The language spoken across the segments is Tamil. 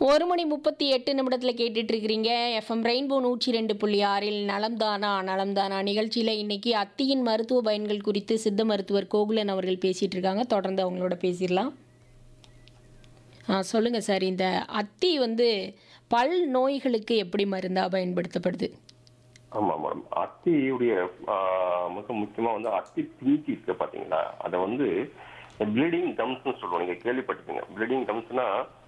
ஒரு மணி முப்பத்தி எட்டு நிமிடத்தில் கேட்டுட்டு இருக்கிறீங்க எஃப்எம் ரெயின்போ நூற்றி ரெண்டு புள்ளி ஆறில் நலம்தானா நலம்தானா நிகழ்ச்சியில் இன்னைக்கு அத்தியின் மருத்துவ பயன்கள் குறித்து சித்த மருத்துவர் கோகுலன் அவர்கள் பேசிட்டு இருக்காங்க தொடர்ந்து அவங்களோட பேசிடலாம் ஆ சொல்லுங்கள் சார் இந்த அத்தி வந்து பல் நோய்களுக்கு எப்படி மருந்தாக பயன்படுத்தப்படுது ஆமா மேடம் அத்தியுடைய ஆஹ், மிக முக்கியமா வந்து அத்தி பிஞ்சி இருக்கு பாத்தீங்களா அதை வந்து ப்ளீடிங் கம்ஸ்னு சொல்லுவோம் நீங்க கேள்விப்பட்டிருப்பீங்க ப்ளீடிங் கம்ஸ்னா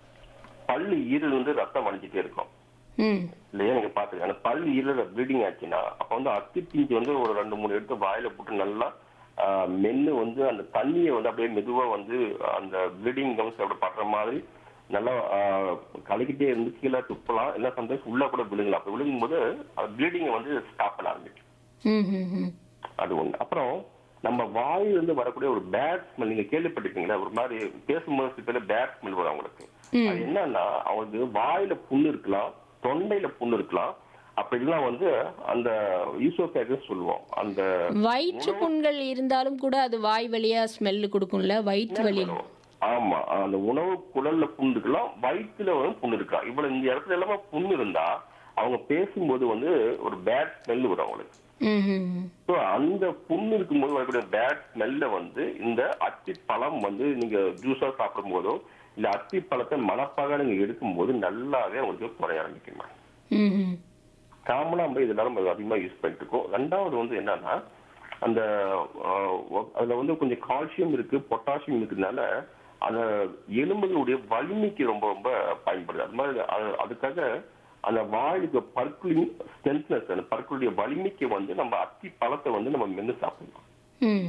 பல்லு ஈரல் வந்து ரத்தம் வலிஞ்சிட்டே இருக்கும் ம் இல்லையா நீங்க பாத்துக்க அந்த பல் ஈரல ப்ளீடிங் ஆச்சுன்னா அப்ப வந்து அத்தி பிஞ்சு வந்து ஒரு ரெண்டு மூணு எடுத்து வாயில போட்டு நல்லா ஆஹ், மென்னு வந்து அந்த தண்ணியை வந்து அப்படியே மெதுவா வந்து அந்த ப்ளீடிங் கம்ஸ் அப்படி படுற மாதிரி நல்லா ஆஹ், கலக்கிட்டே இருந்து கீழே துப்பலாம் இல்லை சம்டைம்ஸ் உள்ள கூட விழுங்கலாம் அப்படி விழுங்கும் போது அந்த ப்ளீடிங்கை வந்து ஸ்டாப் பண்ண ஆரம்பிக்கும் ம் ம் ம் அது ஒண்ணு அப்புறம் நம்ம வாயிலிருந்து வரக்கூடிய ஒரு பேட் ஸ்மெல் நீங்க கேள்விப்பட்டிருக்கீங்களா ஒரு மாதிரி பேசும்போது சில பேர் பேட் ஸ்மெல் வரும் அவங்களுக்கு அது என்னன்னா அவங்களுக்கு வாயில புண்ணு இருக்கலாம் தொண்டையில புண்ணு இருக்கலாம் அப்ப இதெல்லாம் வந்து அந்த ஈசோபேகஸ் சொல்லுவோம் அந்த வயிற்று புண்கள் இருந்தாலும் கூட அது வாய் வழியாக ஸ்மெல்லு கொடுக்கும்ல வயிற்று வலியில் ஆமா அந்த உணவு குழல்ல புண்ணு இருக்கலாம் வயிற்றுல வந்து புண்ணு இருக்கலாம் இவ்வளவு இந்த இடத்துல எல்லாமே புண்ணு இருந்தா அவங்க பேசும்போது வந்து ஒரு பேட் ஸ்மெல் வரும் அவங்களுக்கு ம் ம் ம் ஸோ அந்த புண்ணு இருக்கும்போது வரக்கூடிய பேட் ஸ்மெல்ல வந்து இந்த அத்தி பழம் வந்து நீங்க ஜூஸா சாப்பிடும் போதோ இல்ல அத்தி பழத்தை மணப்பாக நீங்க எடுக்கும்போது நல்லாவே உங்களுக்கு குறைய ஆரம்பிக்கும் ம் ம் காமனா நம்ம இதெல்லாம் நம்ம அதிகமா யூஸ் பண்ணிட்டு இருக்கோம் ரெண்டாவது வந்து என்னன்னா அந்த ஆஹ், ஒ- அதுல வந்து கொஞ்சம் கால்சியம் இருக்கு பொட்டாசியம் இருக்கிறதுனால அந்த எலும்புகளுடைய வலிமைக்கு ரொம்ப ரொம்ப பயன்படுது அது மாதிரி அது- அதுக்காக அந்த வாயுக்கு பற்களின் ஸ்ட்ரென்த்னஸ் அந்த பற்களுடைய வலிமைக்கு வந்து நம்ம அத்தி பழத்தை வந்து நம்ம மென்று சாப்பிடலாம் ம்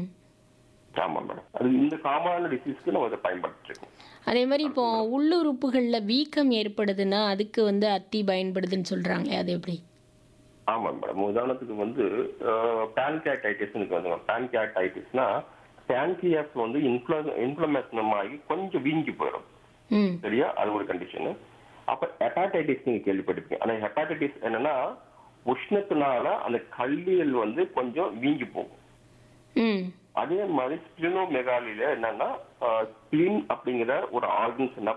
ஆமா மேடம் அது இந்த காமனான டிசீஸ்க்கு நம்ம அதை பயன்படுத்திட்டு இருக்கோம் அதே மாதிரி இப்போ உள்ளுறுப்புகளில் வீக்கம் ஏற்படுதுன்னா அதுக்கு வந்து அத்தி பயன்படுதுன்னு சொல்கிறாங்களே அது எப்படி ஆமா மேடம் உதாரணத்துக்கு வந்து பேன்கேட்டைட்டிஸ் வந்து பேன்கேட்டைட்டிஸ்னா பேன்கியாஸ் வந்து இன்ஃப்ள இன்ஃப்ளமேஷன் ஆகி கொஞ்சம் வீங்கி போயிடும் ம் சரியா அது ஒரு கண்டிஷன் அப்ப ஹெப்பாடைட்டிஸ் நீங்க கேள்விப்பட்டிருப்பீங்க அந்த ஹெப்பாடைட்டிஸ் என்னன்னா உஷ்ணத்தினால அந்த கல்லீரல் வந்து கொஞ்சம் வீங்கி போகும் ம் அதே மாதிரி ஸ்பிளினோமெகாலில என்னன்னா ஸ்பிளின் அப்படிங்கிற ஒரு ஆர்கன்ஸ் என்ன